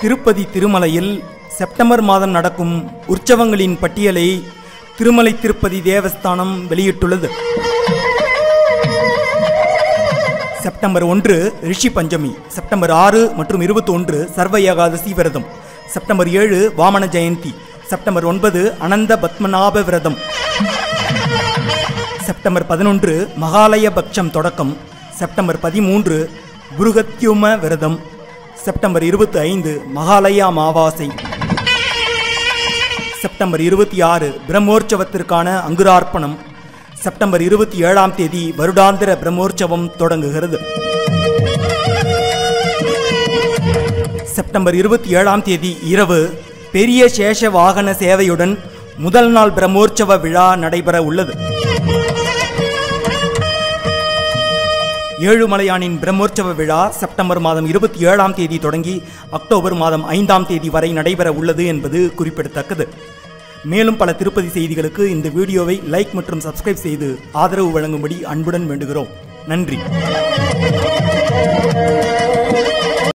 திருப்பதி திருமலையில் செப்டம்பர் மாதம் நடக்கும் உற்சவங்களின் பட்டியலை திருமலை திருப்பதி தேவஸ்தானம் வெளியிட்டுள்ளது செப்டம்பர் ஒன்று ரிஷி பஞ்சமி செப்டம்பர் ஆறு மற்றும் இருபத்தி ஒன்று சர்வ ஏகாதசி விரதம் செப்டம்பர் ஏழு வாமன ஜெயந்தி செப்டம்பர் ஒன்பது அனந்த பத்மநாப விரதம் செப்டம்பர் பதினொன்று மகாலய பக்ஷம் தொடக்கம் செப்டம்பர் பதிமூன்று புருகத்யும விரதம் செப்டம்பர் இருபத்தி ஐந்து மகாலய அமாவாசை செப்டம்பர் இருபத்தி ஆறு பிரம்மோற்சவத்திற்கான அங்குரார்ப்பணம் செப்டம்பர் இருபத்தி ஏழாம் தேதி வருடாந்திர பிரம்மோற்சவம் தொடங்குகிறது செப்டம்பர் இருபத்தி ஏழாம் தேதி இரவு பெரிய சேஷ வாகன சேவையுடன் முதல் நாள் பிரம்மோற்சவ விழா நடைபெற உள்ளது ஏழுமலையானின் பிரம்மோற்சவ விழா செப்டம்பர் மாதம் இருபத்தி ஏழாம் தேதி தொடங்கி அக்டோபர் மாதம் ஐந்தாம் தேதி வரை நடைபெற உள்ளது என்பது குறிப்பிடத்தக்கது மேலும் பல திருப்பதி செய்திகளுக்கு இந்த வீடியோவை லைக் மற்றும் சப்ஸ்கிரைப் செய்து ஆதரவு வழங்கும்படி அன்புடன் வேண்டுகிறோம் நன்றி